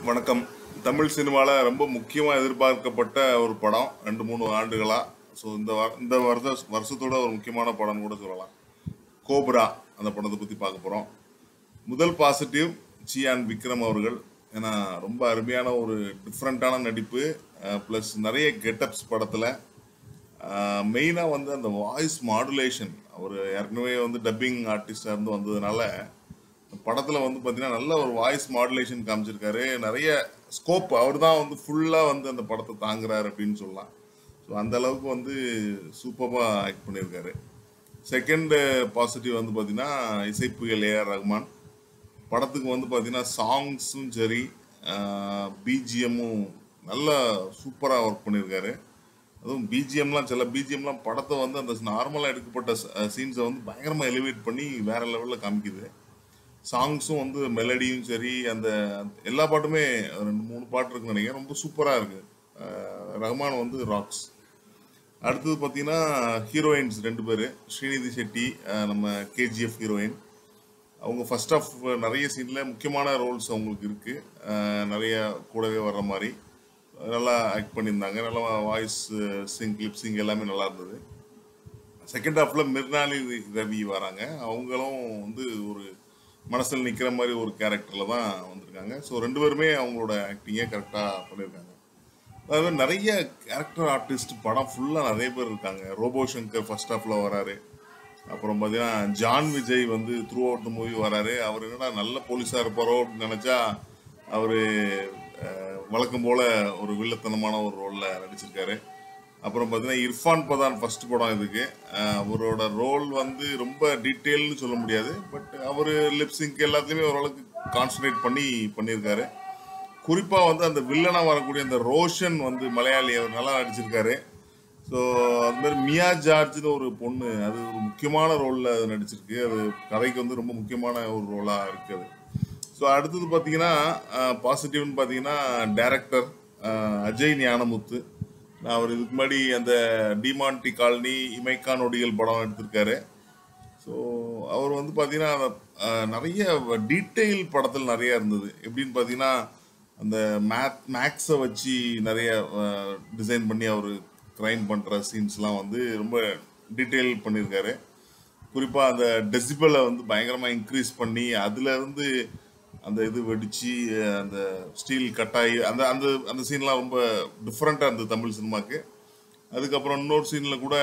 வணக்கம் தமிழ் சினிமாவில் ரொம்ப முக்கியமாக எதிர்பார்க்கப்பட்ட ஒரு படம் ரெண்டு மூணு ஆண்டுகளா ஸோ இந்த வா- இந்த வருஷ வருஷத்தோட ஒரு முக்கியமான படம் கூட சொல்லலாம் கோப்ரா அந்த படத்தை பற்றி பார்க்க போகிறோம் முதல் பாசிட்டிவ் சியான் விக்ரம் அவர்கள் ஏன்னா ரொம்ப அருமையான ஒரு டிஃப்ரெண்ட்டான நடிப்பு ப்ளஸ் நிறைய கெட்டப்ஸ் படத்தில் மெயினாக வந்து அந்த வாய்ஸ் மாடுலேஷன் அவர் ஏற்கனவே வந்து டப்பிங் ஆர்டிஸ்டாக இருந்து வந்ததுனால படத்தில் வந்து பார்த்தீங்கன்னா நல்ல ஒரு வாய்ஸ் மாடுலேஷன் காமிச்சிருக்காரு நிறைய ஸ்கோப் அவர் தான் வந்து ஃபுல்லாக வந்து அந்த படத்தை தாங்குறாரு அப்படின்னு சொல்லலாம் ஸோ அந்த அளவுக்கு வந்து சூப்பராக ஆக்ட் பண்ணியிருக்காரு செகண்ட் பாசிட்டிவ் வந்து பார்த்தீங்கன்னா இசைப்புயல் ஏஆர் ரஹ்மான் படத்துக்கு வந்து பார்த்தீங்கன்னா சாங்ஸும் சரி பிஜிஎம்மும் நல்லா சூப்பராக ஒர்க் பண்ணியிருக்காரு அதுவும் பிஜிஎம்லாம் சில பிஜிஎம்லாம் படத்தை வந்து அந்த நார்மலாக எடுக்கப்பட்ட சீன்ஸை வந்து பயங்கரமாக எலிவேட் பண்ணி வேற லெவலில் காமிக்குது சாங்ஸும் வந்து மெலடியும் சரி அந்த எல்லா பாட்டுமே ரெண்டு மூணு பாட்டு இருக்குன்னு நினைக்கிறேன் ரொம்ப சூப்பராக இருக்கு அஹ் ரஹ்மான் வந்து ராக்ஸ் அடுத்தது பார்த்தீங்கன்னா ஹீரோயின்ஸ் ரெண்டு பேர் ஸ்ரீநிதி செட்டி அஹ் நம்ம கேஜிஎஃப் ஹீரோயின் அவங்க ஃபர்ஸ்ட் ஆஃப் நிறைய சீனில் முக்கியமான ரோல்ஸ் அவங்களுக்கு இருக்கு அஹ் நிறைய கூடவே வர்ற மாதிரி நல்லா ஆக்ட் பண்ணியிருந்தாங்க நல்லா வாய்ஸ் சிங் கிளிப் சிங் எல்லாமே நல்லா இருந்தது செகண்ட் ஹாஃப்ல மிர்னாலி ரவி வராங்க அவங்களும் வந்து ஒரு மனசில் நிற்கிற மாதிரி ஒரு கேரக்டர்ல தான் வந்திருக்காங்க ஸோ ரெண்டு பேருமே அவங்களோட ஆக்டிங்கே கரெக்டாக பண்ணியிருக்காங்க அதாவது நிறைய கேரக்டர் ஆர்டிஸ்ட் படம் ஃபுல்லாக நிறைய பேர் இருக்காங்க ரோபோ சங்கர் ஃபர்ஸ்ட் ஹாஃப்ல வராரு அப்புறம் பார்த்தீங்கன்னா ஜான் விஜய் வந்து த்ரூ அவுட் த மூவி வராரு அவர் என்னடா நல்ல போலீஸாக இருப்பாரோ அப்படின்னு நினச்சா அவர் வழக்கம் போல ஒரு வில்லத்தனமான ஒரு ரோலில் நடிச்சிருக்காரு அப்புறம் பார்த்தீங்கன்னா இர்ஃபான் பதான் ஃபர்ஸ்ட் படம் இதுக்கு அஹ் அவரோட ரோல் வந்து ரொம்ப டீட்டெயில்னு சொல்ல முடியாது பட் அவர் லிப்ஸிங்க் எல்லாத்தையுமே ஓரளவுக்கு கான்சன்ட்ரேட் பண்ணி பண்ணியிருக்காரு குறிப்பாக வந்து அந்த வில்லனாக வரக்கூடிய அந்த ரோஷன் வந்து மலையாளி அவர் நல்லா நடிச்சிருக்காரு ஸோ அது மாதிரி மியா ஜார்ஜ்னு ஒரு பொண்ணு அது ஒரு முக்கியமான ரோலில் அது நடிச்சிருக்கு அது கதைக்கு வந்து ரொம்ப முக்கியமான ஒரு ரோலாக இருக்குது ஸோ அடுத்தது பார்த்தீங்கன்னா பாசிட்டிவ்னு பார்த்தீங்கன்னா டைரக்டர் அஜய் ஞானமுத்து அவர் இதுக்கு முன்னாடி அந்த டிமான்டி காலனி இமைக்கா நொடிகள் படம் எடுத்திருக்காரு ஸோ அவர் வந்து பார்த்தீங்கன்னா அஹ், நிறைய டீட்டெயில் படத்தில் நிறைய இருந்தது எப்படின்னு பார்த்தீங்கன்னா அந்த மேத் மேக்ஸை வச்சு நிறைய டிசைன் பண்ணி அவர் க்ரைம் பண்ணுற சீன்ஸ்லாம் வந்து ரொம்ப டீட்டெயில் பண்ணியிருக்காரு குறிப்பாக அந்த டெசிபலை வந்து பயங்கரமாக இன்க்ரீஸ் பண்ணி அதுலேருந்து அந்த இது வெடிச்சு அந்த ஸ்டீல் கட்டாயி அந்த அந்த அந்த சீன்லாம் ரொம்ப டிஃப்ரெண்ட்டாக இருந்தது தமிழ் சினிமாக்கு அதுக்கப்புறம் இன்னொரு சீனில் கூட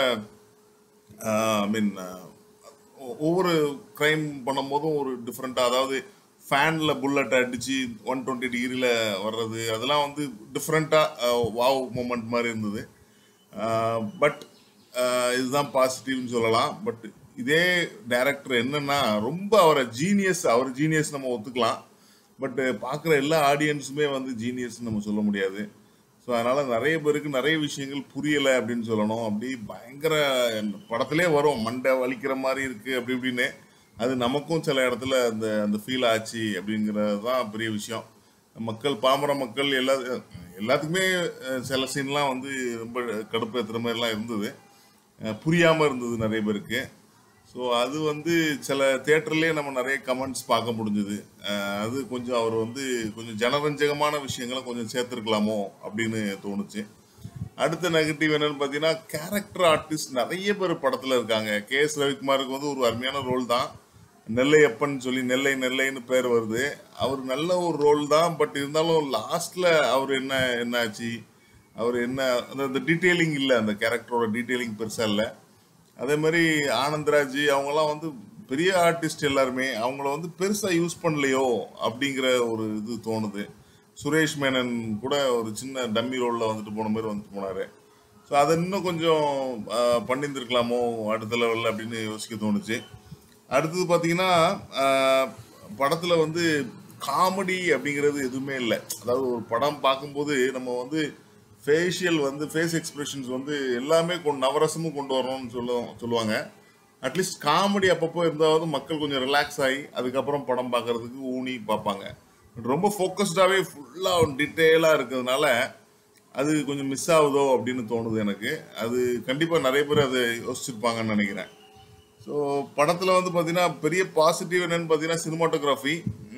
ஐ மீன் ஒவ்வொரு க்ரைம் பண்ணும்போதும் ஒரு டிஃப்ரெண்ட்டாக அதாவது ஃபேனில் புல்லட் அடித்து ஒன் டுவெண்ட்டி டிகிரியில் வர்றது அதெல்லாம் வந்து டிஃப்ரெண்ட்டாக வாவ் மூமெண்ட் மாதிரி இருந்தது பட் இதுதான் பாசிட்டிவ்னு சொல்லலாம் பட் இதே டைரக்டர் என்னன்னா ரொம்ப அவரை ஜீனியஸ் அவர் ஜீனியஸ் நம்ம ஒத்துக்கலாம் பட் பார்க்குற எல்லா ஆடியன்ஸுமே வந்து ஜீனியஸ் நம்ம சொல்ல முடியாது ஸோ அதனால நிறைய பேருக்கு நிறைய விஷயங்கள் புரியலை அப்படின்னு சொல்லணும் அப்படி பயங்கர படத்திலே வரும் மண்டை வலிக்கிற மாதிரி இருக்கு அப்படி இப்படின்னு அது நமக்கும் சில இடத்துல அந்த அந்த ஃபீல் ஆச்சு அப்படிங்கிறது தான் பெரிய விஷயம் மக்கள் பாமர மக்கள் எல்லா எல்லாத்துக்குமே அஹ், சில சீன்லாம் வந்து ரொம்ப கடுப்பு ஏற்றுற மாதிரிலாம் இருந்தது அஹ், புரியாம இருந்தது நிறைய பேருக்கு ஸோ அது வந்து சில தேட்டர்லேயே நம்ம நிறைய கமெண்ட்ஸ் பார்க்க முடிஞ்சுது அஹ், அது கொஞ்சம் அவர் வந்து கொஞ்சம் ஜனரஞ்சகமான விஷயங்களை கொஞ்சம் சேர்த்துருக்கலாமோ அப்படின்னு தோணுச்சு அடுத்த நெகட்டிவ் என்னன்னு பார்த்தீங்கன்னா கேரக்டர் ஆர்டிஸ்ட் நிறைய பேர் படத்தில் இருக்காங்க கே எஸ் ரவிக்குமாருக்கு வந்து ஒரு அருமையான ரோல் தான் நெல்லையப்பன் சொல்லி நெல்லை நெல்லைன்னு பேர் வருது அவர் நல்ல ஒரு ரோல் தான் பட் இருந்தாலும் லாஸ்ட்ல அவர் என்ன என்னாச்சு அவர் என்ன அந்த- அந்த டீட்டெயிலிங் இல்லை அந்த கேரக்டரோட டீட்டெயிலிங் பெருசா இல்லை அதே மாதிரி ஆனந்த்ராஜ் அவங்கெல்லாம் வந்து பெரிய ஆர்டிஸ்ட் எல்லாருமே அவங்கள வந்து பெருசா யூஸ் பண்ணலையோ அப்படிங்கிற ஒரு இது தோணுது சுரேஷ் மேனன் கூட ஒரு சின்ன டம்மி ரோல்ல வந்துட்டு போன மாதிரி வந்துட்டு போனாரு ஸோ அதை இன்னும் கொஞ்சம் ஆஹ், பண்ணியிருந்திருக்கலாமோ அடுத்த லெவலில் அப்படின்னு யோசிக்க தோணுச்சு அடுத்தது பார்த்தீங்கன்னா படத்தில் வந்து காமெடி அப்படிங்கிறது எதுவுமே இல்லை அதாவது ஒரு படம் பார்க்கும்போது நம்ம வந்து ஃபேஷியல் வந்து ஃபேஸ் எக்ஸ்பிரஷன்ஸ் வந்து எல்லாமே கொண்டு நவரசமும் கொண்டு வரணும்னு சொல்லுவோம் சொல்லுவாங்க அட்லீஸ்ட் காமெடி அப்பப்போ இருந்தாவது மக்கள் கொஞ்சம் ரிலாக்ஸ் ஆகி அதுக்கப்புறம் படம் பார்க்கறதுக்கு ஊனி பார்ப்பாங்க ரொம்ப ஃபோக்கஸ்டாகவே ஃபுல்லாக டீட்டெயிலாக இருக்கிறதுனால அது கொஞ்சம் மிஸ் ஆகுதோ அப்படின்னு தோணுது எனக்கு அது கண்டிப்பாக நிறைய பேர் அதை யோசிச்சிருப்பாங்கன்னு நினைக்கிறேன் ஸோ படத்தில் வந்து பார்த்தீங்கன்னா பெரிய பாசிட்டிவ் என்னன்னு பார்த்தீங்கன்னா சினிமாட்டோகிராஃபி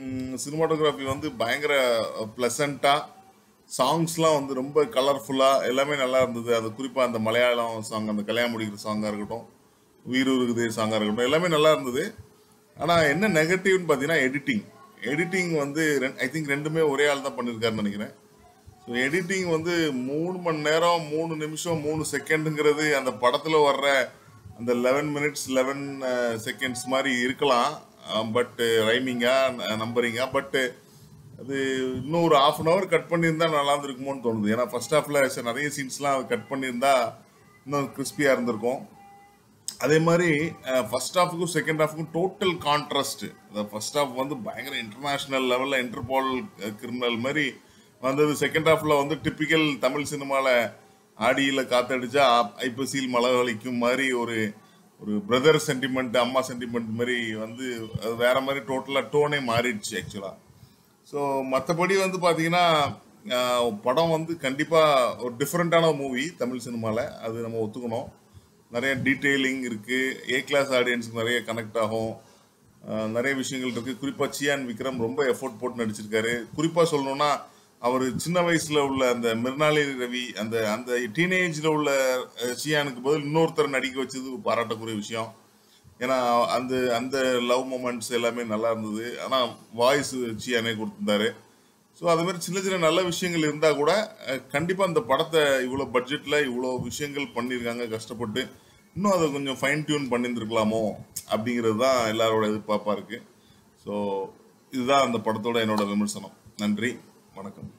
சினிமாட்டோகிராஃபி வந்து பயங்கர ப்ளசண்ட்டாக சாங்ஸ்லாம் வந்து ரொம்ப கலர்ஃபுல்லாக எல்லாமே நல்லா இருந்தது அது குறிப்பாக அந்த மலையாளம் சாங் அந்த கல்யாணம் முடிக்கிற சாங்காக இருக்கட்டும் உயிர் உருகுதே சாங்காக இருக்கட்டும் எல்லாமே நல்லா இருந்தது ஆனால் என்ன நெகட்டிவ்னு பார்த்தீங்கன்னா எடிட்டிங் எடிட்டிங் வந்து ஐ திங்க் ரெண்டுமே ஒரே ஆள் தான் பண்ணியிருக்காருன்னு நினைக்கிறேன் ஸோ எடிட்டிங் வந்து மூணு மணி நேரம் மூணு நிமிஷம் மூணு செகண்டுங்கிறது அந்த படத்தில் வர்ற அந்த லெவன் மினிட்ஸ் லெவன் செகண்ட்ஸ் மாதிரி இருக்கலாம் பட் ரைமிங்கா நம்பரிங்கா பட்டு அது இன்னும் ஒரு ஆஃப் அன் ஹவர் கட் பண்ணியிருந்தா நல்லா இருந்திருக்குமோன்னு தோணுது ஏன்னா ஃபர்ஸ்ட் ஹாஃப்ல நிறைய சீன்ஸ்லாம் கட் பண்ணியிருந்தா இன்னும் கிறிஸ்பியாக இருந்திருக்கும் அதே மாதிரி ஃபர்ஸ்ட் ஹாஃபுக்கும் செகண்ட் ஹாஃபுக்கும் டோட்டல் கான்ட்ராஸ்ட் அந்த ஃபர்ஸ்ட் ஹாஃப் வந்து பயங்கர இன்டர்நேஷ்னல் லெவலில் இன்டர்பால் கிரிமினல் மாதிரி வந்தது செகண்ட் ஹாஃப்ல வந்து டிப்பிக்கல் தமிழ் சினிமாவில் ஆடியில் காத்தடிச்சா ஐப்பசியில் மழை வலிக்கும் மாதிரி ஒரு ஒரு பிரதர் சென்டிமெண்ட் அம்மா சென்டிமெண்ட் மாதிரி வந்து அது வேற மாதிரி டோட்டலாக டோனே மாறிடுச்சு ஆக்சுவலாக ஸோ மற்றபடி வந்து பார்த்தீங்கன்னா ஆஹ், படம் வந்து கண்டிப்பாக ஒரு டிஃப்ரெண்ட்டான மூவி தமிழ் சினிமாவில் அது நம்ம ஒத்துக்கணும் நிறைய டீட்டெயிலிங் இருக்குது ஏ கிளாஸ் ஆடியன்ஸுக்கு நிறைய கனெக்ட் ஆகும் ஆஹ், நிறைய விஷயங்கள் இருக்குது குறிப்பாக சியான் விக்ரம் ரொம்ப எஃபோர்ட் போட்டு நடிச்சிருக்காரு குறிப்பாக சொல்லணும்னா அவர் சின்ன வயசுல உள்ள அந்த மிருனாளி ரவி அந்த அந்த டீனேஜ்ல உள்ள அஹ், சியானுக்கு பதில் இன்னொருத்தர் நடிக்க வச்சது ஒரு பாராட்டக்கூடிய விஷயம் ஏன்னா அந்த அந்த லவ் மூமெண்ட்ஸ் எல்லாமே நல்லா இருந்தது ஆனால் வாய்ஸ் சியானே கொடுத்துருந்தாரு ஸோ அது மாதிரி சின்ன சின்ன நல்ல விஷயங்கள் இருந்தால் கூட கண்டிப்பாக அந்த படத்தை இவ்வளோ பட்ஜெட்டில் இவ்வளோ விஷயங்கள் பண்ணியிருக்காங்க கஷ்டப்பட்டு இன்னும் அதை கொஞ்சம் ஃபைன் டியூன் பண்ணியிருந்துருக்கலாமோ அப்படிங்கிறது தான் எல்லாரோட எதிர்பார்ப்பாக இருக்குது ஸோ இதுதான் அந்த படத்தோட என்னோட விமர்சனம் நன்றி வணக்கம்